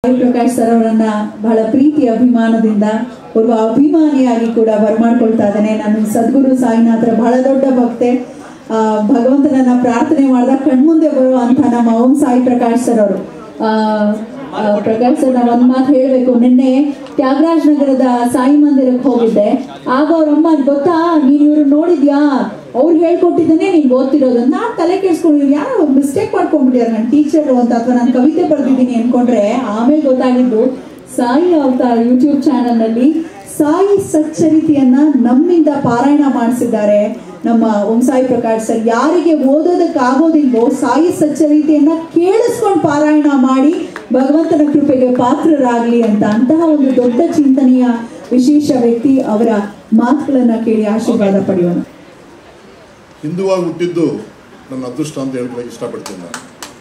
Sai Prakash sir ಅವರನ್ನ ಬಹಳ ಪ್ರೀತಿ ಅಭಿಮಾನದಿಂದ ಒಬ್ಬ ಅಭಿಮಾನಿಯಾಗಿ ಕೂಡ ಬರಮಾಡ್ಕೊಳ್ತಾ ಇದ್ದಾನೆ ನಾನು ಸದ್ಗುರು ಸಾಯಿನಾಥರ ಬಹಳ ದೊಡ್ಡ ಭಕ್ತೆ ಆ, ಭಗವಂತನನ್ನ ಪ್ರಾರ್ಥನೆ ಮಾಡಿದಾಗ ಕಣ್ಮುಂದೆ ಬರುವಂತ ನಮ್ಮ ಓಂ ಸಾಯಿ ಪ್ರಕಾಶ್ ಸರ್ ಅವರು ಆ, ಆ, ಪ್ರಕಾಶ್ ಸರ್ ನಾವು ಒಂದ್ ಮಾತು ಹೇಳ್ಬೇಕು ನಿನ್ನೆ ತ್ಯಾಗರಾಜ್ ನಗರದ ಸಾಯಿ ಮಂದಿರಕ್ಕೆ ಹೋಗಿದ್ದೆ ಆಗ ಅವ್ರಮ್ಮ ಗೊತ್ತಾ ನೀನ್ ಇವ್ರು ನೋಡಿದ್ಯಾ ಅವ್ರು ಹೇಳ್ಕೊಟ್ಟಿದ್ದನ್ನೇ ನೀನ್ ಓದ್ತಿರೋದು ನಾನ್ ತಲೆ ಕೆಡ್ಸ್ಕೊಂಡಿದ್ರು ಯಾರೋ ಮಿಸ್ಟೇಕ್ ಮಾಡ್ಕೊಂಡ್ಬಿಟ್ಯಾರ ನನ್ನ ಟೀಚರ್ ಅಂತ ಅಥವಾ ನಾನು ಕವಿತೆ ಬರ್ದಿದ್ದೀನಿ ಅನ್ಕೊಂಡ್ರೆ ಆಮೇಲೆ ಗೊತ್ತಾಗಿದ್ದು ಸಾಯಿ ಅವತಾರ್ ಯೂಟ್ಯೂಬ್ ಚಾನೆಲ್ ನಲ್ಲಿ ಸಾಯಿ ಸಚ್ಚರಿತೆಯನ್ನ ನಮ್ಮಿಂದ ಪಾರಾಯಣ ಮಾಡಿಸಿದ್ದಾರೆ ನಮ್ಮ ಓಂ ಸಾಯಿ ಪ್ರಕಾಶ್ ಸರ್ ಯಾರಿಗೆ ಓದೋದಕ್ಕೆ ಆಗೋದಿಲ್ವೋ ಸಾಯಿ ಸಚ್ಚರಿತೆಯನ್ನ ಕೇಳಿಸ್ಕೊಂಡು ಪಾರಾಯಣ ಮಾಡಿ ಭಗವಂತನ ಕೃಪೆಗೆ ಪಾತ್ರರಾಗ್ಲಿ ಅಂತ ಅಂತಹ ಒಂದು ದೊಡ್ಡ ಚಿಂತನೆಯ ವಿಶೇಷ ವ್ಯಕ್ತಿ ಅವರ ಮಾತುಗಳನ್ನ ಕೇಳಿ ಆಶೀರ್ವಾದ ಪಡೆಯೋಣ ಹಿಂದುವಾಗಿ ಹುಟ್ಟಿದ್ದು ನನ್ನ ಅದೃಷ್ಟ ಅಂತ ಹೇಳ್ಕೊಳಕ್ಕೆ ಇಷ್ಟಪಡ್ತೀನಿ ನಾನು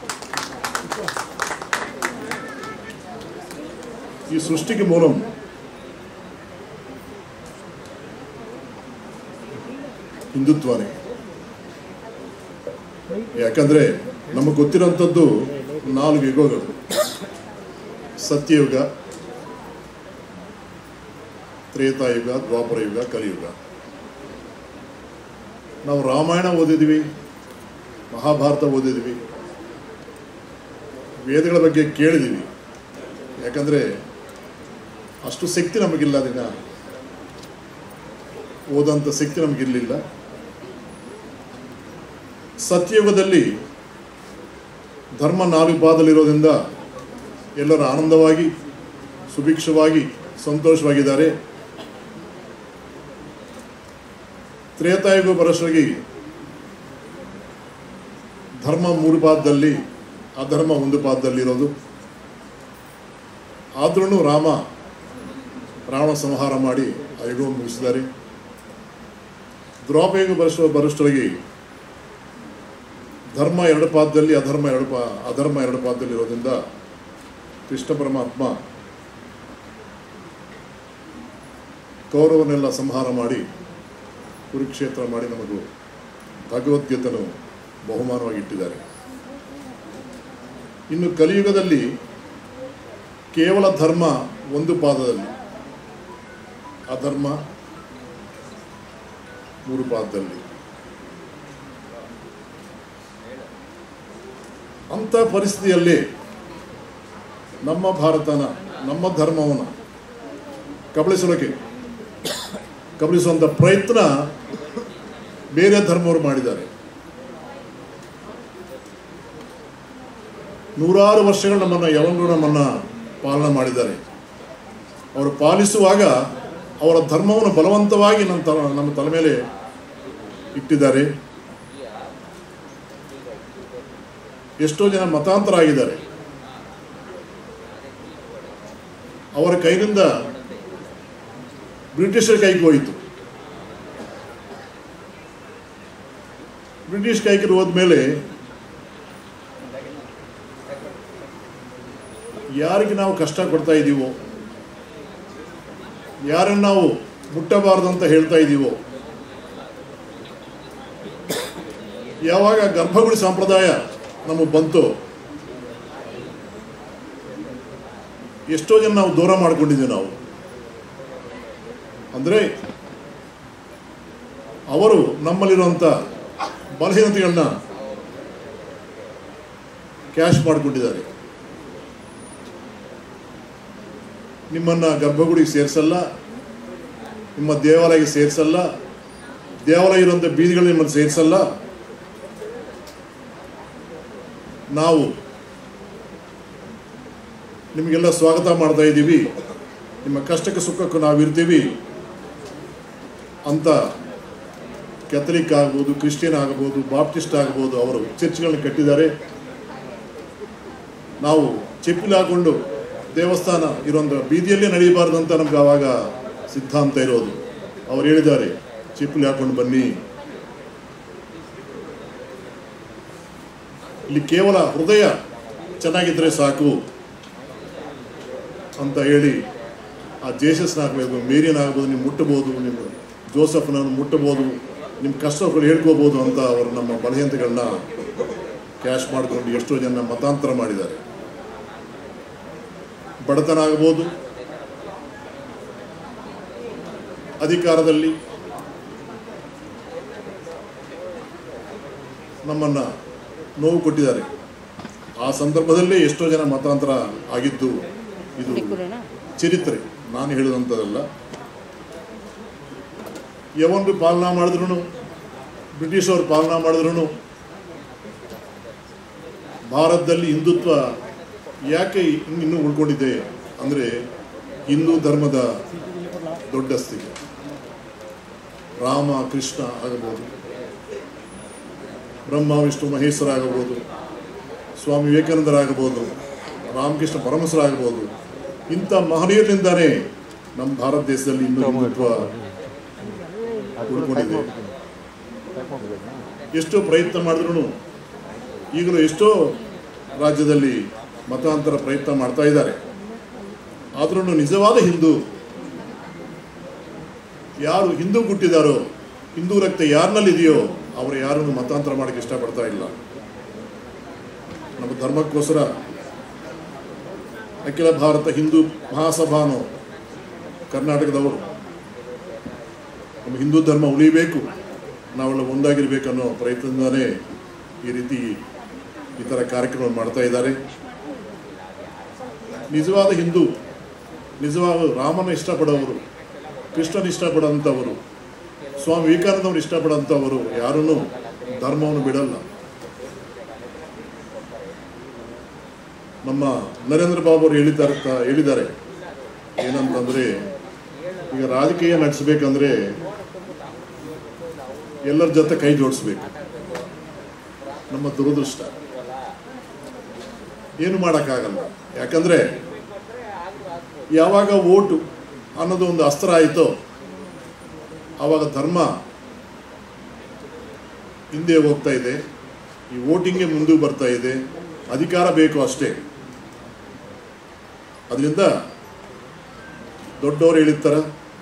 ಈ ಸೃಷ್ಟಿಗೆ ಮೂಲಂ ಹಿಂದುತ್ವನೇ ಯಾಕಂದ್ರೆ ನಮಗೆ ಗೊತ್ತಿರೋಂಥದ್ದು ನಾಲ್ಕು ಯುಗಗಳು ಸತ್ಯಯುಗ ತ್ರೇತಾಯುಗ ದ್ವಾಪರ ಯುಗ ಕಲಿಯುಗ ನಾವು ರಾಮಾಯಣ ಓದಿದ್ವಿ ಮಹಾಭಾರತ ಓದಿದ್ವಿ ವೇದಗಳ ಬಗ್ಗೆ ಕೇಳಿದ್ದೀವಿ ಯಾಕಂದರೆ ಅಷ್ಟು ಶಕ್ತಿ ನಮಗಿಲ್ಲ ಅದನ್ನ ಓದಂಥ ಶಕ್ತಿ ನಮಗಿರಲಿಲ್ಲ ಸತ್ಯಯುಗದಲ್ಲಿ ಧರ್ಮ ನಾಲ್ಕು ಪಾದಲ್ಲಿರೋದ್ರಿಂದ ಎಲ್ಲರೂ ಆನಂದವಾಗಿ ಸುಭಿಕ್ಷವಾಗಿ ಸಂತೋಷವಾಗಿದ್ದಾರೆ ತ್ರೇತಾಯುಗ ಬರೋಷ್ಟಾಗಿ ಧರ್ಮ ಮೂರು ಪಾದದಲ್ಲಿ ಅಧರ್ಮ ಒಂದು ಪಾದದಲ್ಲಿರೋದು ಆದ್ರೂ ರಾಮ ರಾವಣ ಸಂಹಾರ ಮಾಡಿ ಆ ಯುಗವನ್ನು ಮುಗಿಸಿದ್ದಾರೆ ದ್ವಾಪಯುಗ ಬರಸ ಬರೋಷ್ಟೊಳಗೆ ಧರ್ಮ ಎರಡು ಪಾದದಲ್ಲಿ ಅಧರ್ಮ ಎರಡು ಪಾ ಅಧರ್ಮ ಎರಡು ಪಾದದಲ್ಲಿ ಇರೋದ್ರಿಂದ ಕೃಷ್ಣ ಪರಮಾತ್ಮ ಕೌರವನ್ನೆಲ್ಲ ಸಂಹಾರ ಮಾಡಿ ಕುರುಕ್ಷೇತ್ರ ಮಾಡಿ ನಮಗೂ ಭಗವದ್ಗೀತನು ಬಹುಮಾನವಾಗಿ ಇಟ್ಟಿದ್ದಾರೆ ಇನ್ನು ಕಲಿಯುಗದಲ್ಲಿ ಕೇವಲ ಧರ್ಮ ಒಂದು ಪಾದದಲ್ಲಿ ಅಧರ್ಮ ಮೂರು ಪಾದದಲ್ಲಿ ಅಂಥ ಪರಿಸ್ಥಿತಿಯಲ್ಲಿ ನಮ್ಮ ಭಾರತನ ನಮ್ಮ ಧರ್ಮವನ್ನು ಕಬಳಿಸೋಕೆ ಕಬಳಿಸುವಂಥ ಪ್ರಯತ್ನ ಬೇರೆ ಧರ್ಮವರು ಮಾಡಿದ್ದಾರೆ ನೂರಾರು ವರ್ಷಗಳು ನಮ್ಮನ್ನು ಯಾವಾಗಲೂ ನಮ್ಮನ್ನು ಪಾಲನೆ ಮಾಡಿದ್ದಾರೆ ಅವರು ಪಾಲಿಸುವಾಗ ಅವರ ಧರ್ಮವನ್ನು ಬಲವಂತವಾಗಿ ನಮ್ಮ ತಲ ನಮ್ಮ ತಲೆ ಮೇಲೆ ಇಟ್ಟಿದ್ದಾರೆ ಎಷ್ಟೋ ಜನ ಮತಾಂತರ ಆಗಿದ್ದಾರೆ ಅವರ ಕೈನಿಂದ ಬ್ರಿಟಿಷರ ಕೈಗೆ ಹೋಯಿತು ಬ್ರಿಟಿಷ್ ಕೈಗೆ ಹೋದ್ಮೇಲೆ ಯಾರಿಗೆ ನಾವು ಕಷ್ಟ ಕೊಡ್ತಾ ಇದ್ದೀವೋ ಯಾರನ್ನು ನಾವು ಮುಟ್ಟಬಾರದು ಅಂತ ಹೇಳ್ತಾ ಇದ್ದೀವೋ ಯಾವಾಗ ಗರ್ಭಗುಡಿ ಸಂಪ್ರದಾಯ ನಮಗೆ ಬಂತು ಎಷ್ಟೋ ಜನ ನಾವು ದೂರ ಮಾಡ್ಕೊಂಡಿದ್ದೀವಿ ನಾವು ಅಂದರೆ ಅವರು ನಮ್ಮಲ್ಲಿರುವಂಥ ಬಲಹೀನತೆಗಳನ್ನ ಕ್ಯಾಶ್ ಮಾಡಿಕೊಂಡಿದ್ದಾರೆ ನಿಮ್ಮನ್ನು ಗರ್ಭಗುಡಿಗೆ ಸೇರಿಸಲ್ಲ ನಿಮ್ಮ ದೇವಾಲಯಕ್ಕೆ ಸೇರಿಸಲ್ಲ ದೇವಾಲಯ ಇರುವಂಥ ಬೀದಿಗಳು ನಿಮ್ಮನ್ನು ಸೇರಿಸಲ್ಲ ನಾವು ನಿಮಗೆಲ್ಲ ಸ್ವಾಗತ ಮಾಡ್ತಾ ಇದ್ದೀವಿ ನಿಮ್ಮ ಕಷ್ಟಕ್ಕೆ ಸುಖಕ್ಕೂ ನಾವು ಇರ್ತೀವಿ ಅಂತ ಕೆಥಲಿಕ್ ಆಗ್ಬೋದು ಕ್ರಿಶ್ಚಿಯನ್ ಆಗ್ಬೋದು ಬಾಪ್ಟಿಸ್ಟ್ ಆಗ್ಬೋದು ಅವರು ಚರ್ಚ್ಗಳನ್ನ ಕಟ್ಟಿದ್ದಾರೆ ನಾವು ಚಪ್ಪಲಿ ಹಾಕೊಂಡು ದೇವಸ್ಥಾನ ಇರೋಂಥ ಬೀದಿಯಲ್ಲೇ ನಡೀಬಾರ್ದು ಅಂತ ನಮ್ಗೆ ಆವಾಗ ಸಿದ್ಧಾಂತ ಇರೋದು ಅವ್ರು ಹೇಳಿದ್ದಾರೆ ಚಪ್ಪಲಿ ಹಾಕೊಂಡು ಬನ್ನಿ ಇಲ್ಲಿ ಕೇವಲ ಹೃದಯ ಚೆನ್ನಾಗಿದ್ದರೆ ಸಾಕು ಅಂತ ಹೇಳಿ ಆ ಜೇಸಸ್ನ ಆಗಬೇಕು ಮೇರಿಯನ್ ಆಗ್ಬೋದು ನೀವು ಮುಟ್ಟಬೋದು ನಿಮ್ಮ ಜೋಸಫ್ನನ್ನು ಮುಟ್ಟಬೋದು ನಿಮ್ಮ ಕಷ್ಟಗಳು ಹೇಳ್ಕೋಬೋದು ಅಂತ ಅವರು ನಮ್ಮ ಬಲಹೀನತೆಗಳನ್ನ ಕ್ಯಾಶ್ ಮಾಡಿಕೊಂಡು ಎಷ್ಟೋ ಜನ ಮತಾಂತರ ಮಾಡಿದ್ದಾರೆ ಬಡತನ ಆಗ್ಬೋದು ಅಧಿಕಾರದಲ್ಲಿ ನಮ್ಮನ್ನು ನೋವು ಕೊಟ್ಟಿದ್ದಾರೆ ಆ ಸಂದರ್ಭದಲ್ಲೇ ಎಷ್ಟೋ ಜನ ಮತಾಂತರ ಆಗಿದ್ದು ಇದು ಚರಿತ್ರೆ ನಾನು ಹೇಳಿದಂಥದ್ದಲ್ಲ ಯವನ್ರು ಪಾಲನಾ ಮಾಡಿದ್ರು ಬ್ರಿಟಿಷರು ಪಾಲನಾ ಮಾಡಿದ್ರು ಭಾರತದಲ್ಲಿ ಹಿಂದುತ್ವ ಯಾಕೆ ಇನ್ನೂ ಉಳ್ಕೊಂಡಿದೆ ಅಂದರೆ ಹಿಂದೂ ಧರ್ಮದ ದೊಡ್ಡ ಸ್ಥಿತಿ ರಾಮ ಕೃಷ್ಣ ಆಗಬಹುದು ಬ್ರಹ್ಮ ವಿಷ್ಣು ಮಹೇಶ್ವರ ಆಗಬಹುದು ಸ್ವಾಮಿ ವಿವೇಕಾನಂದರಾಗಬಹುದು ರಾಮಕೃಷ್ಣ ಪರಮಸರಾಗಬಹುದು ಇಂಥ ಮಹನೀಯರಿಂದಾನೇ ನಮ್ಮ ಭಾರತ ದೇಶದಲ್ಲಿ ಇನ್ನೂ ಹಿಂದುತ್ವ ಉಳ್ಕೊಂಡಿದೆ ಎಷ್ಟೋ ಪ್ರಯತ್ನ ಮಾಡಿದ್ರು ಈಗಲೂ ಎಷ್ಟೋ ರಾಜ್ಯದಲ್ಲಿ ಮತಾಂತರ ಪ್ರಯತ್ನ ಮಾಡ್ತಾ ಇದ್ದಾರೆ ಆದ್ರೂ ನಿಜವಾದ ಹಿಂದೂ ಯಾರು ಹಿಂದೂ ಹುಟ್ಟಿದಾರೋ ಹಿಂದೂ ರಕ್ತ ಯಾರಿನಲ್ಲಿದೆಯೋ ಅವರು ಯಾರನ್ನು ಮತಾಂತರ ಮಾಡಕ್ಕೆ ಇಷ್ಟಪಡ್ತಾ ಇಲ್ಲ ನಮ್ಮ ಧರ್ಮಕ್ಕೋಸ್ಕರ ಅಖಿಲ ಭಾರತ ಹಿಂದೂ ಮಹಾಸಭಾನು ಕರ್ನಾಟಕದವರು ನಮ್ಮ ಹಿಂದೂ ಧರ್ಮ ಉಳಿಬೇಕು ನಾವೆಲ್ಲ ಒಂದಾಗಿರ್ಬೇಕನ್ನೋ ಪ್ರಯತ್ನದಿಂದಲೇ ಈ ರೀತಿ ಈ ಥರ ಕಾರ್ಯಕ್ರಮ ಮಾಡ್ತಾ ಇದ್ದಾರೆ ನಿಜವಾದ ಹಿಂದೂ ನಿಜವಾದ ರಾಮನ ಇಷ್ಟಪಡೋವರು ಕೃಷ್ಣನ ಇಷ್ಟಪಡೋಂಥವರು ಸ್ವಾಮಿ ವಿವೇಕಾನಂದವ್ರು ಇಷ್ಟಪಡೋಂಥವರು ಯಾರನ್ನೂ ಧರ್ಮವನ್ನು ಬಿಡಲ್ಲ ನಮ್ಮ ನರೇಂದ್ರ ಬಾಬು ಅವರು ಹೇಳಿದ್ದಾರೆ ಹೇಳಿದ್ದಾರೆ ಏನಂತಂದ್ರೆ ಈಗ ರಾಜಕೀಯ ನಡೆಸಬೇಕಂದ್ರೆ ಎಲ್ಲರ ಜೊತೆ ಕೈ ಜೋಡಿಸ್ಬೇಕು ನಮ್ಮ ದುರದೃಷ್ಟ ಏನು ಮಾಡೋಕ್ಕಾಗಲ್ಲ ಯಾಕಂದ್ರೆ ಯಾವಾಗ ಓಟು ಅನ್ನೋದು ಒಂದು ಅಸ್ತ್ರ ಆಯಿತೋ ಆವಾಗ ಧರ್ಮ ಹಿಂದೆ ಹೋಗ್ತಾ ಇದೆ ಈ ವೋಟಿಂಗ್ಗೆ ಮುಂದೆ ಬರ್ತಾ ಇದೆ ಅಧಿಕಾರ ಬೇಕು ಅಷ್ಟೇ ಅದರಿಂದ ದೊಡ್ಡವರು ಹೇಳಿರ್ತಾರ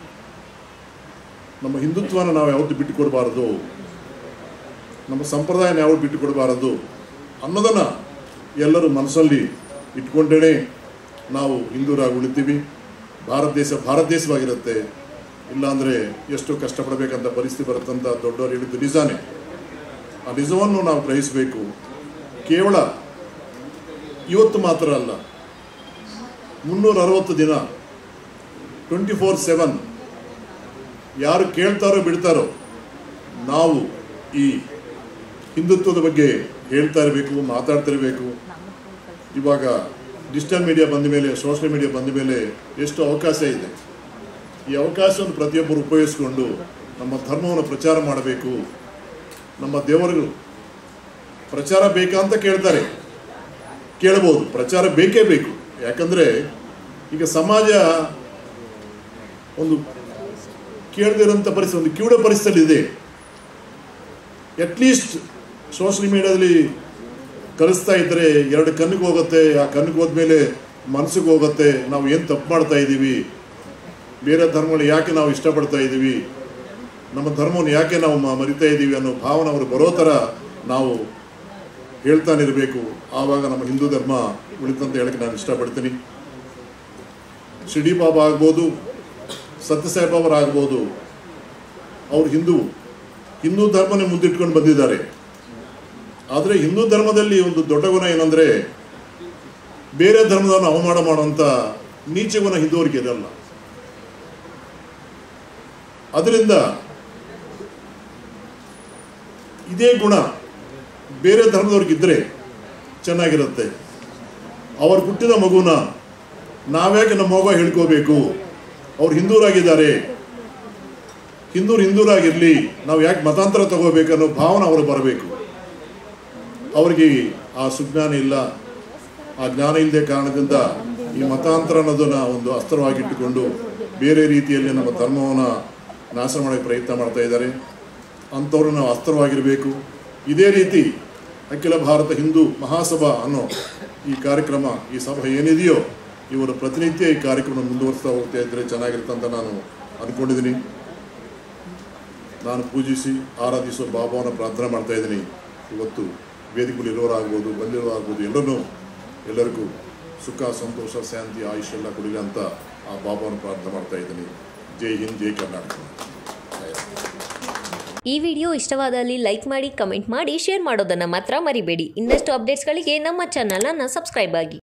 ನಮ್ಮ ಹಿಂದುತ್ವನ ನಾವು ಯಾವತ್ತೂ ಬಿಟ್ಟು ಕೊಡಬಾರದು ನಮ್ಮ ಸಂಪ್ರದಾಯನ ಯಾವತ್ತು ಬಿಟ್ಟು ಕೊಡಬಾರದು ಅನ್ನೋದನ್ನು ಎಲ್ಲರೂ ಮನಸ್ಸಲ್ಲಿ ಇಟ್ಕೊಂಡೇ ನಾವು ಹಿಂದೂರಾಗಿ ಉಳಿತೀವಿ ಭಾರತ ದೇಶ ಭಾರತ ದೇಶವಾಗಿರುತ್ತೆ ಇಲ್ಲಾಂದರೆ ಎಷ್ಟು ಕಷ್ಟಪಡಬೇಕಂತ ಪರಿಸ್ಥಿತಿ ಬರುತ್ತಂತ ದೊಡ್ಡವರು ಹೇಳಿದ್ದು ನಿಜಾನೇ ಆ ನಿಜವನ್ನು ನಾವು ಗ್ರಹಿಸಬೇಕು ಕೇವಲ ಇವತ್ತು ಮಾತ್ರ ಅಲ್ಲ ಮುನ್ನೂರ ಅರವತ್ತು ದಿನ ಟ್ವೆಂಟಿ ಫೋರ್ ಸೆವೆನ್ ಯಾರು ಕೇಳ್ತಾರೋ ಬಿಡ್ತಾರೋ ನಾವು ಈ ಹಿಂದುತ್ವದ ಬಗ್ಗೆ ಹೇಳ್ತಾ ಇರಬೇಕು ಮಾತಾಡ್ತಾ ಇರಬೇಕು ಇವಾಗ ಡಿಜಿಟಲ್ ಮೀಡಿಯಾ ಬಂದ ಮೇಲೆ ಸೋಷಿಯಲ್ ಮೀಡಿಯಾ ಬಂದ ಮೇಲೆ ಎಷ್ಟು ಅವಕಾಶ ಇದೆ ಈ ಅವಕಾಶವನ್ನು ಪ್ರತಿಯೊಬ್ಬರು ಉಪಯೋಗಿಸಿಕೊಂಡು ನಮ್ಮ ಧರ್ಮವನ್ನು ಪ್ರಚಾರ ಮಾಡಬೇಕು ನಮ್ಮ ದೇವರಿಗೂ ಪ್ರಚಾರ ಬೇಕಾ ಅಂತ ಕೇಳ್ತಾರೆ ಕೇಳ್ಬೋದು ಪ್ರಚಾರ ಬೇಕೇ ಬೇಕು ಯಾಕಂದರೆ ಈಗ ಸಮಾಜ ಒಂದು ಕೇಳದಿರೋಂಥ ಪರಿಸ್ಥಿತಿ ಒಂದು ಕಿವುಡ ಪರಿಸ್ಥಿತಿ ಇದೆ ಅಟ್ಲೀಸ್ಟ್ ಸೋಷಿಯಲ್ ಮೀಡಿಯಾದಲ್ಲಿ ಕಲಿಸ್ತಾ ಇದ್ದರೆ ಎರಡು ಕಣ್ಣಿಗೆ ಹೋಗುತ್ತೆ ಆ ಕಣ್ಣಿಗೆ ಹೋದ್ಮೇಲೆ ಮನಸ್ಸಿಗೆ ಹೋಗುತ್ತೆ ನಾವು ಏನು ತಪ್ಪು ಮಾಡ್ತಾ ಇದ್ದೀವಿ ಬೇರೆ ಧರ್ಮಗಳು ಯಾಕೆ ನಾವು ಇಷ್ಟಪಡ್ತಾ ಇದ್ದೀವಿ ನಮ್ಮ ಧರ್ಮವನ್ನು ಯಾಕೆ ನಾವು ಮ- ಮರಿತಾ ಇದ್ದೀವಿ ಅನ್ನೋ ಭಾವನೆ ಅವರು ಬರೋ ಥರ ನಾವು ಹೇಳ್ತಾನೆ ಇರಬೇಕು ಆವಾಗ ನಮ್ಮ ಹಿಂದೂ ಧರ್ಮ ಉಳಿತಂತ ಹೇಳಕ್ಕೆ ನಾನು ಇಷ್ಟಪಡ್ತೀನಿ ಶಿರ್ಡಿ ಬಾಬಾ ಆಗ್ಬೋದು ಸತ್ಯಸಾಯಿ ಬಾಬರಾಗ್ಬೋದು ಅವ್ರು ಹಿಂದೂ ಹಿಂದೂ ಧರ್ಮನೇ ಮುಂದಿಟ್ಕೊಂಡು ಬಂದಿದ್ದಾರೆ ಆದರೆ ಹಿಂದೂ ಧರ್ಮದಲ್ಲಿ ಒಂದು ದೊಡ್ಡ ಗುಣ ಏನಂದರೆ ಬೇರೆ ಧರ್ಮದವನ್ನು ಅವಮಾನ ಮಾಡುವಂಥ ನೀಚ ಗುಣ ಹಿಂದೂವರಿಗೆ ಇರಲ್ಲ ಅದರಿಂದ ಇದೇ ಗುಣ ಬೇರೆ ಧರ್ಮದವ್ರಿಗಿದ್ರೆ ಚೆನ್ನಾಗಿರುತ್ತೆ ಅವರು ಹುಟ್ಟಿದ ಮಗುನ ನಾವ್ಯಾಕೆ ನಮ್ಮ ಮಗು ಹೇಳ್ಕೋಬೇಕು ಅವ್ರು ಹಿಂದೂರಾಗಿದ್ದಾರೆ ಹಿಂದೂರು ಹಿಂದೂರಾಗಿರಲಿ ನಾವು ಯಾಕೆ ಮತಾಂತರ ತಗೋಬೇಕನ್ನೋ ಭಾವನೆ ಅವರು ಬರಬೇಕು ಅವರಿಗೆ ಆ ಸುಜ್ಞಾನ ಇಲ್ಲ ಆ ಜ್ಞಾನ ಇಲ್ಲದೆ ಕಾರಣದಿಂದ ಈ ಮತಾಂತರ ಅನ್ನೋದನ್ನ ಒಂದು ಅಸ್ತ್ರವಾಗಿಟ್ಟುಕೊಂಡು ಬೇರೆ ರೀತಿಯಲ್ಲಿ ನಮ್ಮ ಧರ್ಮವನ್ನು ನಾಶ ಮಾಡೋಕ್ಕೆ ಪ್ರಯತ್ನ ಮಾಡ್ತಾ ಇದ್ದಾರೆ ಅಂಥವ್ರು ನಾವು ಅಸ್ತ್ರವಾಗಿರಬೇಕು ಇದೇ ರೀತಿ ಅಖಿಲ ಭಾರತ ಹಿಂದೂ ಮಹಾಸಭಾ ಅನ್ನೋ ಈ ಕಾರ್ಯಕ್ರಮ ಈ ಸಭೆ ಏನಿದೆಯೋ ಇವರು ಪ್ರತಿನಿತ್ಯ ಈ ಕಾರ್ಯಕ್ರಮ ಮುಂದುವರಿಸ್ತಾ ಹೋಗ್ತಾ ಇದ್ದರೆ ಚೆನ್ನಾಗಿರುತ್ತೆ ಅಂತ ನಾನು ಅಂದ್ಕೊಂಡಿದ್ದೀನಿ ನಾನು ಪೂಜಿಸಿ ಆರಾಧಿಸೋ ಬಾಬಾವನ್ನು ಪ್ರಾರ್ಥನೆ ಮಾಡ್ತಾ ಇದ್ದೀನಿ ಇವತ್ತು ವೇದಿಕೆಗಳು ಇರೋರಾಗ್ಬೋದು ಬಂದಿರೋರಾಗ್ಬೋದು ಎಲ್ಲರನ್ನೂ ಎಲ್ಲರಿಗೂ ಸುಖ ಸಂತೋಷ ಶಾಂತಿ ಆಯುಷ್ ಎಲ್ಲ ಕೊಡಲಿ ಅಂತ ಆ ಬಾಬಾನ ಪ್ರಾರ್ಥನೆ ಮಾಡ್ತಾ ಇದ್ದೀನಿ ಜೈ ಹಿಂದ್ ಜೈ ಕರ್ನಾಟಕ ಈ ವಿಡಿಯೋ ಇಷ್ಟವಾದಲ್ಲಿ ಲೈಕ್ ಮಾಡಿ ಕಮೆಂಟ್ ಮಾಡಿ ಶೇರ್ ಮಾಡೋದನ್ನು ಮಾತ್ರ ಮರಿಬೇಡಿ ಇನ್ನಷ್ಟು ಅಪ್ಡೇಟ್ಸ್ಗಳಿಗೆ ನಮ್ಮ ಚಾನಲನ್ನು ಸಬ್ಸ್ಕ್ರೈಬ್ ಆಗಿ